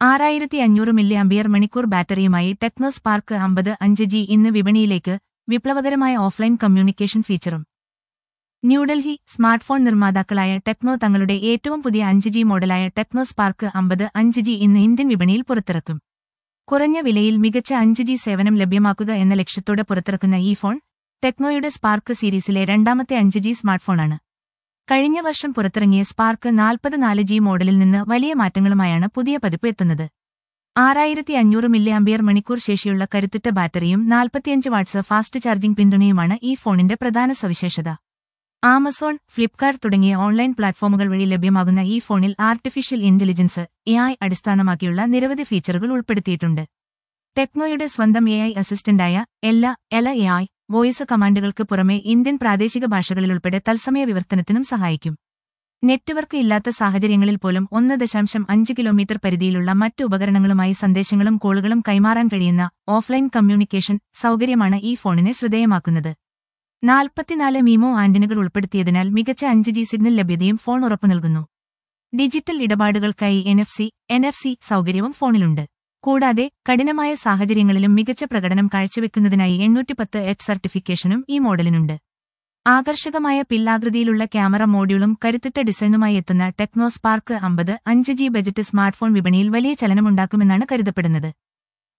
ആറായിരത്തി അഞ്ഞൂറ് milli ampere മണിക്കൂർ ബാറ്ററിയുമായി ടെക്നോ സ്പാർക്ക് അമ്പത് അഞ്ച് ജി ഇന്ന് വിപണിയിലേക്ക് വിപ്ലവകരമായ ഓഫ്ലൈൻ കമ്മ്യൂണിക്കേഷൻ ഫീച്ചറും ന്യൂഡൽഹി സ്മാർട്ട്ഫോൺ നിർമ്മാതാക്കളായ ടെക്നോ തങ്ങളുടെ ഏറ്റവും പുതിയ അഞ്ച് ജി മോഡലായ ടെക്നോ സ്പാർക്ക് അമ്പത് അഞ്ച് ജി ഇന്ന് ഇന്ത്യൻ വിപണിയിൽ പുറത്തിറക്കും കുറഞ്ഞ വിലയിൽ മികച്ച അഞ്ച് ജി സേവനം ലഭ്യമാക്കുക എന്ന ലക്ഷ്യത്തോടെ പുറത്തിറക്കുന്ന ഈ ഫോൺ ടെക്നോയുടെ സ്പാർക്ക് സീരീസിലെ രണ്ടാമത്തെ അഞ്ച് ജി സ്മാർട്ട്ഫോണാണ് കഴിഞ്ഞ വർഷം പുറത്തിറങ്ങിയ സ്പാർക്ക് നാൽപ്പത് നാല് ജി മോഡലിൽ നിന്ന് വലിയ മാറ്റങ്ങളുമായാണ് പുതിയ പതിപ്പ് എത്തുന്നത് ആറായിരത്തി അഞ്ഞൂറ് മില്ലി അമ്പിയർ മണിക്കൂർ ശേഷിയുള്ള കരുത്തുറ്റ ബാറ്ററിയും നാൽപ്പത്തിയഞ്ച് വാട്ട്സ് ഫാസ്റ്റ് ചാർജിംഗ് പിന്തുണയുമാണ് ഈ ഫോണിന്റെ പ്രധാന സവിശേഷത ആമസോൺ ഫ്ലിപ്കാർട്ട് തുടങ്ങിയ ഓൺലൈൻ പ്ലാറ്റ്ഫോമുകൾ വഴി ലഭ്യമാകുന്ന ഈ ഫോണിൽ ആർട്ടിഫിഷ്യൽ ഇന്റലിജൻസ് എ അടിസ്ഥാനമാക്കിയുള്ള നിരവധി ഫീച്ചറുകൾ ഉൾപ്പെടുത്തിയിട്ടുണ്ട് ടെക്നോയുടെ സ്വന്തം എ ഐ അസിസ്റ്റന്റായ എല്ല എല എ ഐ വോയിസ് കമാൻഡുകൾക്ക് പുറമെ ഇന്ത്യൻ പ്രാദേശിക ഭാഷകളിലുൾപ്പെടെ തത്സമയ വിവർത്തനത്തിനും സഹായിക്കും നെറ്റ്വർക്ക് ഇല്ലാത്ത സാഹചര്യങ്ങളിൽ പോലും ഒന്ന് ദശാംശം അഞ്ച് കിലോമീറ്റർ പരിധിയിലുള്ള മറ്റ് ഉപകരണങ്ങളുമായി സന്ദേശങ്ങളും കോളുകളും കൈമാറാൻ കഴിയുന്ന ഓഫ്ലൈൻ കമ്മ്യൂണിക്കേഷൻ സൗകര്യമാണ് ഈ ഫോണിനെ ശ്രദ്ധേയമാക്കുന്നത് നാൽപ്പത്തിനാല് മീമോ ആന്റിനുകൾ ഉൾപ്പെടുത്തിയതിനാൽ മികച്ച അഞ്ച് ജി സിഗ്നൽ ലഭ്യതയും ഫോൺ ഉറപ്പു നൽകുന്നു ഡിജിറ്റൽ ഇടപാടുകൾക്കായി N F C N F C സൗകര്യവും ഫോണിലുണ്ട് കൂടാതെ കഠിനമായ സാഹചര്യങ്ങളിലും മികച്ച പ്രകടനം കാഴ്ചവെക്കുന്നതിനായി എണ്ണൂറ്റിപ്പത്ത് എച്ച് സർട്ടിഫിക്കേഷനും ഈ മോഡലിനുണ്ട് ആകർഷകമായ പില്ലാകൃതിയിലുള്ള ക്യാമറ മോഡ്യൂളും കരുത്തുറ്റ ഡിസൈനുമായി എത്തുന്ന ടെക്നോ സ്പാർക്ക് അമ്പത് അഞ്ച് ജി ബജറ്റ് സ്മാർട്ട്ഫോൺ വിപണിയിൽ വലിയ ചലനമുണ്ടാക്കുമെന്നാണ് കരുതപ്പെടുന്നത്